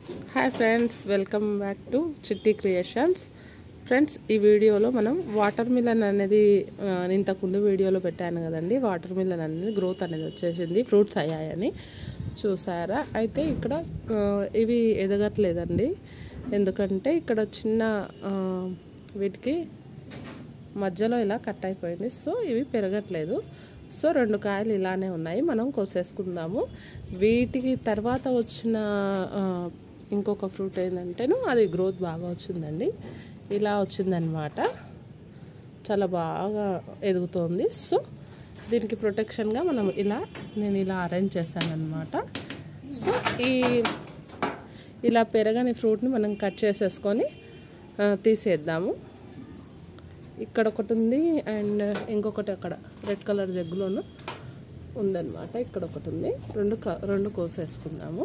hi friends welcome back to Chitti creations friends ఈ వీడియోలో మనం వాటర్ మిలన్ అనేది ఆ, నేను ఇంతకుముందు వీడియోలో పెట్టాను కదండి వాటర్ మిలన్ అనేది గ్రోత్ అనేది వచ్చేసింది ఫ్రూట్స్ అయ్యాయని చూసారా అయితే ఇక్కడ ఆ, ఇవి ఎదగట్లేదండి ఎందుకంటే ఇక్కడ చిన్న ఆ, వీటికి మధ్యలో ఇలా కట్ అయిపోయింది సో ఇవి పెరగట్లేదు సో రెండు కాయలు ఇలానే ఉన్నాయి మనం కోసేసుకుందాము వీటికి తర్వాత వచ్చిన ఆ, ఇంకొక ఫ్రూట్ ఏంటంటేను అది గ్రోత్ బాగా వచ్చిందండి ఇలా వచ్చిందనమాట చాలా బాగా ఎదుగుతోంది సో దీనికి ప్రొటెక్షన్గా మనం ఇలా నేను ఇలా అరేంజ్ చేశాను అనమాట సో ఈ ఇలా పెరగని ఫ్రూట్ని మనం కట్ చేసేసుకొని ఆ, తీసేద్దాము ఇక్కడ ఒకటి ఉంది అండ్ ఇంకొకటి అక్కడ రెడ్ కలర్ జగ్గులోను ఉందన్నమాట ఇక్కడ ఒకటి ఉంది రెండు క- రెండు కోసేసుకుందాము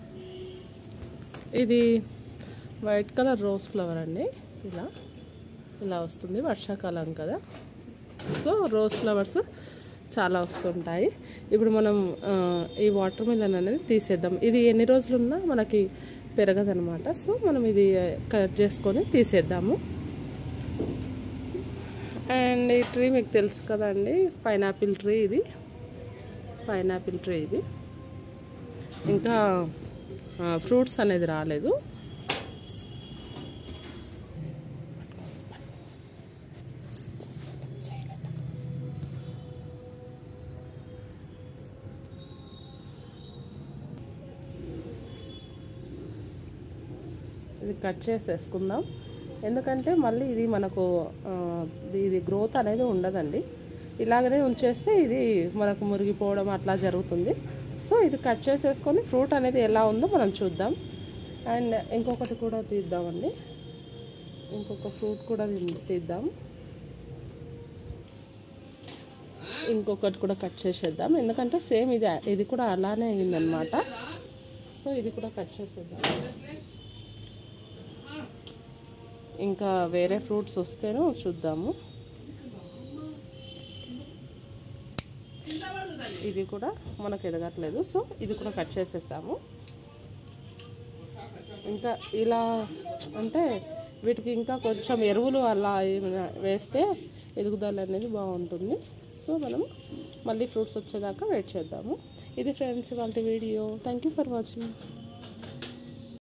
ఇది వైట్ కలర్ రోజ్ ఫ్లవర్ అండి ఇలా ఇలా వస్తుంది వర్షాకాలం కదా సో రోజ్ ఫ్లవర్స్ చాలా వస్తుంటాయి ఇప్పుడు మనం ఆ, ఈ వాటర్ మిలన్ అనేది తీసేద్దాం ఇది ఎన్ని రోజులున్నా మనకి పెరగదనమాట సో మనం ఇది కట్ చేసుకొని తీసేద్దాము అండ్ ఈ ట్రీ మీకు తెలుసు కదండి పైనాపిల్ ట్రీ ఇది పైనాపిల్ ట్రీ ఇది ఇంకా ఫ్రూట్స్ అనేది రాలేదు ఇది కట్ చేసేసుకుందాం ఎందుకంటే మళ్ళీ ఇది మనకు ఆ, ఇది గ్రోత్ అనేది ఉండదండి ఇలాగనే ఉంచేస్తే ఇది మనకు మురిగిపోవడం అట్లా జరుగుతుంది సో ఇది కట్ చేసేసుకొని ఫ్రూట్ అనేది ఎలా ఉందో మనం చూద్దాం అండ్ ఇంకొకటి కూడా తీద్దామండి ఇంకొక ఫ్రూట్ కూడా తీ- తీద్దాం ఇంకొకటి కూడా కట్ చేసేద్దాం ఎందుకంటే సేమ్ ఇది ఇది కూడా అలానే అయిందనమాట సో ఇది కూడా కట్ చేసేద్దాం ఇంకా వేరే ఫ్రూట్స్ వస్తేనో చూద్దాము ఇది కూడా మనకు ఎదగట్లేదు సో ఇది కూడా కట్ చేసేసాము ఇంకా ఇలా అంటే వీటికి ఇంకా కొంచెం ఎరువులు అలా ఏమైనా వేస్తే ఎదుగుదల అనేది బాగుంటుంది సో మనం మళ్ళీ ఫ్రూట్స్ వచ్చేదాకా వెయిట్ చేద్దాము ఇది ఫ్రెండ్స్ వాళ్ళ video thank you for watching